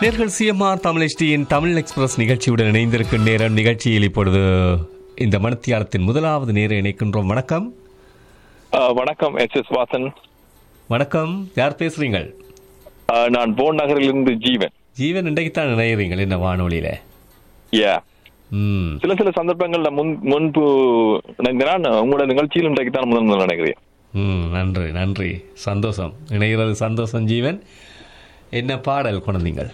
நேர்கள் சிஎம்ஆர் தமிழ் HDயின் தமிழ் எக்ஸ்பிரஸ் நிகழ்ச்சியுடன் இணைந்திருக்கும் நேரம் நிகழ்ச்சியில் இப்பொழுது இந்த மனத்தியாலத்தின் முதலாவது நேரம் இணைக்கின்றோம் வணக்கம் அஹ், வணக்கம் எஸ் எஸ் வாசன் வணக்கம் யார் பேசுறீங்க அஹ், நான் போன் நகரிலிருந்து ஜீவன் ஜீவன் இன்றைக்கு தான் இணையிறீங்கள் என்ன வானொலியில யா ம் சில சில சந்தர்ப்பங்கள்ல முன் முன்பு நினைக்கிறேன் உங்களோட நிகழ்ச்சியில் இன்றைக்கு தான் முதல் முதல் நினைக்கிறேன் ம் நன்றி நன்றி சந்தோஷம் இணைகிறது சந்தோஷம் ஜீவன் என்ன பாடல் கொண்டீங்கள்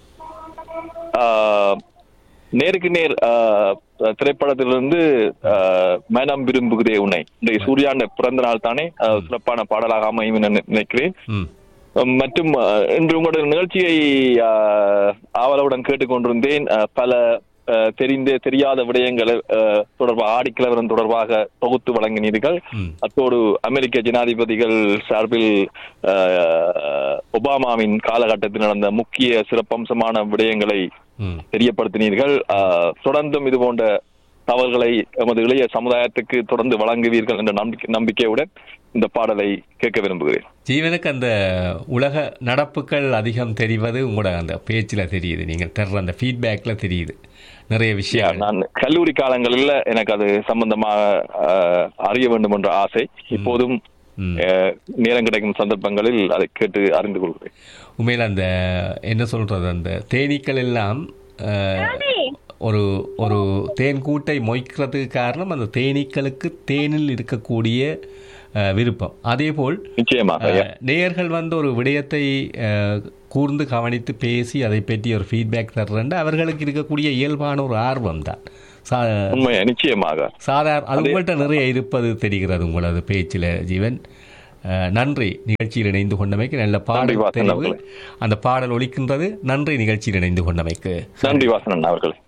அஹ், நேருக்கு நேர் அஹ், திரைப்படத்திலிருந்து அஹ், மனம் விரும்புகிறே உன்னை இன்றைக்கு சூர்யாண்ட பிறந்த நாள் தானே அஹ், சிறப்பான பாடலாக அமையும் என நினை- நினைக்கிறேன் ம் மற்றும் அஹ், இன்று உங்களுடைய நிகழ்ச்சியை அஹ், ஆவலுடன் கேட்டுக்கொண்டிருந்தேன் அஹ், பல அஹ், தெரிந்த தெரியாத விடயங்களை அஹ், தொடர்பாக ஆடிக்கிழவரன் தொடர்பாக தொகுத்து வழங்கினீர்கள் ம் அத்தோடு அமெரிக்க ஜனாதிபதிகள் சார்பில் அஹ், ஒபாமாவின் காலகட்டத்தில் நடந்த முக்கிய சிறப்பம்சமான விடயங்களை ம் தெரியப்படுத்தினீர்கள் அஹ், தொடர்ந்தும் இது போன்ற தவறுகளை எமது இளைய சமுதாயத்துக்கு தொடர்ந்து வழங்குவீர்கள் என்ற நம்பிக்கை நம்பிக்கையுடன் இந்த பாடலை கேட்க விரும்புகிறேன் ஜீவனுக்கு அந்த உலக நடப்புகள் அதிகம் தெரிவது உங்களோட அந்த பேச்சில் தெரியுது நீங்கள் தர்ற அந்த ஃபீட்பேக்கில் தெரியுது நிறைய விஷயங்கள் நான் கல்லூரி காலங்களில் எனக்கு அது சம்பந்தமாக அஹ், அறிய வேண்டும் என்ற ஆசை இப்போதும் ம். அஹ், நேரம் கிடைக்கும் சந்தர்ப்பங்களில் அதை கேட்டு அறிந்து கொள்கிறேன் உண்மையில் அந்த என்ன சொல்றது அந்த தேனீக்கள் எல்லாம் அஹ், ஒரு ஒரு தேன் கூட்டை மொய்க்கிறதுக்கு காரணம் அந்த தேனீக்களுக்கு தேனில் இருக்கக்கூடிய அஹ், விருப்பம் அதேபோல் நிச்சயமாக அஹ், நேயர்கள் வந்து ஒரு விடயத்தை அஹ், கூர்ந்து கவனித்து பேசி அதை பற்றி ஒரு ஃபீட்பேக் தர்றேன் அவர்களுக்கு இருக்கக்கூடிய இயல்பான ஒரு ஆர்வம் தான் சா உண்மை நிச்சயமாக சாதாரண அது உங்கள்கிட்ட நிறைய இருப்பது தெரிகிறது உங்களது பேச்சில் ஜீவன் அஹ், நன்றி நிகழ்ச்சியில் இணைந்து கொண்டமைக்கு நல்ல நன்றி பாடல் வாசன் தெரிவு அவர்களே. அந்த பாடல் ஒலிக்கின்றது நன்றி நிகழ்ச்சியில் இணைந்து கொண்டமைக்கு நன்றி வாசனன் அவர்களே